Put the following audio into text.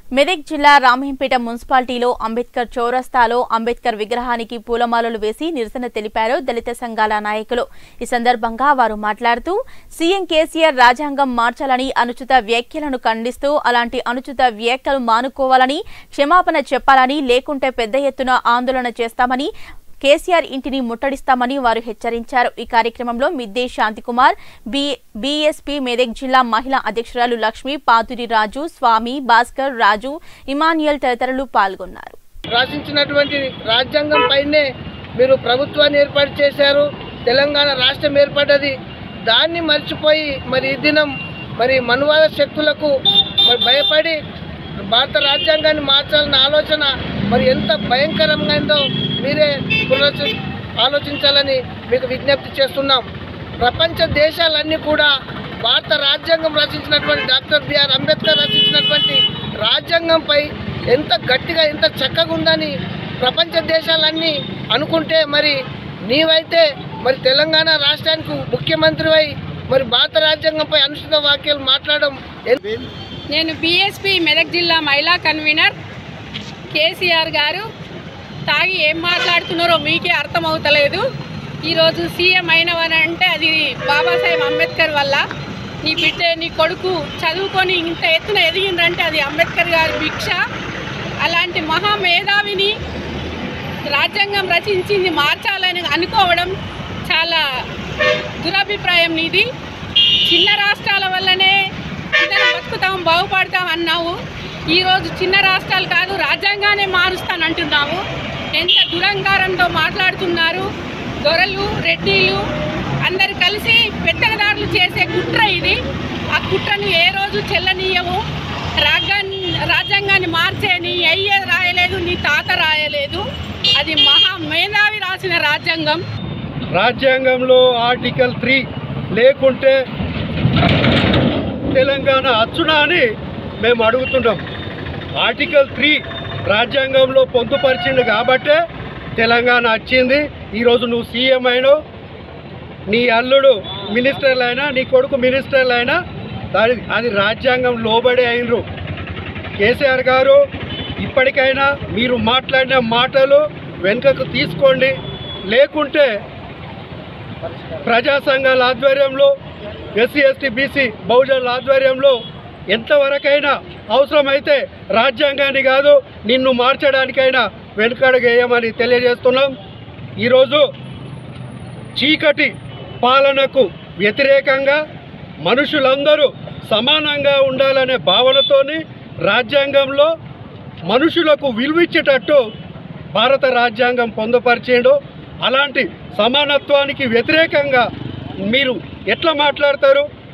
మెదక్ జిల్లా రామహంపేట మున్సిపాలిటీలో అంబేద్కర్ చౌరస్తాలో అంబేద్కర్ విగ్రహానికి పూలమాలలు వేసి నిరసన తెలిపారు దళిత సంఘాల నాయకులు ఈ సందర్భంగా వారు మాట్లాడుతూ సీఎం కేసీఆర్ రాజ్యాంగం మార్చాలని అనుచిత వ్యాఖ్యలను ఖండిస్తూ అలాంటి అనుచిత వ్యాఖ్యలు మానుకోవాలని క్షమాపణ చెప్పాలని లేకుంటే పెద్ద ఎత్తున ఆందోళన చేస్తామని కేసీఆర్ ఇంటిని ముట్టడిస్తామని వారు హెచ్చరించారు ఈ కార్యక్రమంలో మిద్దే శాంతికుమార్ బి బీఎస్పీ మెదక్ జిల్లా మహిళా అధ్యక్షురాలు లక్ష్మి పాతురి రాజు స్వామి భాస్కర్ రాజు ఇమాన్యుయల్ తదితరులు పాల్గొన్నారు రాసించినటువంటి రాజ్యాంగం పైనే మీరు ప్రభుత్వాన్ని ఏర్పాటు చేశారు తెలంగాణ రాష్ట్రం ఏర్పడ్డది దాన్ని మర్చిపోయి మరి ఈ దినం మరి మనువాద శక్తులకు మరి భయపడి భారత రాజ్యాంగాన్ని మార్చాలన్న ఆలోచన మరి ఎంత భయంకరంగా ఉందో మీరే పునరుద్ధ ఆలోచించాలని మీకు విజ్ఞప్తి చేస్తున్నాం ప్రపంచ దేశాలన్నీ కూడా భారత రాజ్యాంగం రచించినటువంటి డాక్టర్ బిఆర్ అంబేద్కర్ రచించినటువంటి రాజ్యాంగంపై ఎంత గట్టిగా ఎంత చక్కగా ఉందని ప్రపంచ దేశాలన్నీ అనుకుంటే మరి నీవైతే మరి తెలంగాణ రాష్ట్రానికి ముఖ్యమంత్రివై మరి భారత రాజ్యాంగంపై అనుచిత వాక్యాలు మాట్లాడడం ఎంత నేను బీఎస్పీ మెదక్ జిల్లా మహిళా కన్వీనర్ కేసీఆర్ గారు తాగి ఏం మాట్లాడుతున్నారో మీకే అర్థమవుతలేదు ఈరోజు సీఎం అయినవని అంటే అది బాబాసాహెబ్ అంబేద్కర్ వల్ల నీ బిడ్డ నీ కొడుకు చదువుకొని ఇంత ఎత్తున ఎదిగిందంటే అది అంబేద్కర్ గారి భిక్ష అలాంటి మహా మేధావిని రాజ్యాంగం రచించింది మార్చాలని అనుకోవడం చాలా దురభిప్రాయం నీది చిన్న రాష్ట్రాల వల్లనే అందరం బతుకుతాం బాగుపడతాం అన్నావు ఈరోజు చిన్న రాష్ట్రాలు కాదు రాజ్యాంగానే మారుస్తానంటున్నావు ఎంత దురంకారంతో మాట్లాడుతున్నారు దొరలు రెడ్డిలు అందరు కలిసి పెత్తనదారులు చేసే కుట్ర ఇది ఆ కుట్రను ఏ రోజు చెల్లనీయవు రాజ్యాన్ని రాజ్యాంగాన్ని మార్చే నీ అయ్య రాయలేదు నీ తాత రాయలేదు అది మహా మేధావి రాసిన రాజ్యాంగం రాజ్యాంగంలో ఆర్టికల్ త్రీ లేకుంటే తెలంగాణ అచ్చునా అని మేము అడుగుతున్నాం ఆర్టికల్ త్రీ రాజ్యాంగంలో పొందుపరిచిండు కాబట్టే తెలంగాణ వచ్చింది ఈరోజు నువ్వు సీఎం అయినావు నీ అల్లుడు మినిస్టర్లు అయినా నీ కొడుకు మినిస్టర్లు అయినా దాని అది రాజ్యాంగం లోబడి అయినరు కేసీఆర్ గారు ఇప్పటికైనా మీరు మాట్లాడిన మాటలు వెనుకకు తీసుకోండి లేకుంటే ప్రజా సంఘాల ఆధ్వర్యంలో ఎస్సీ ఎస్టీ బీసీ బహుజనుల ఆధ్వర్యంలో ఎంతవరకైనా అవసరమైతే రాజ్యాంగాన్ని కాదు నిన్ను మార్చడానికైనా వెనుకడుగేయమని తెలియజేస్తున్నాం ఈరోజు చీకటి పాలనకు వ్యతిరేకంగా మనుషులందరూ సమానంగా ఉండాలనే భావనతోని రాజ్యాంగంలో మనుషులకు విలువిచ్చేటట్టు భారత రాజ్యాంగం పొందుపరిచిండు అలాంటి సమానత్వానికి వ్యతిరేకంగా మీరు ఎట్లా మాట్లాడతారు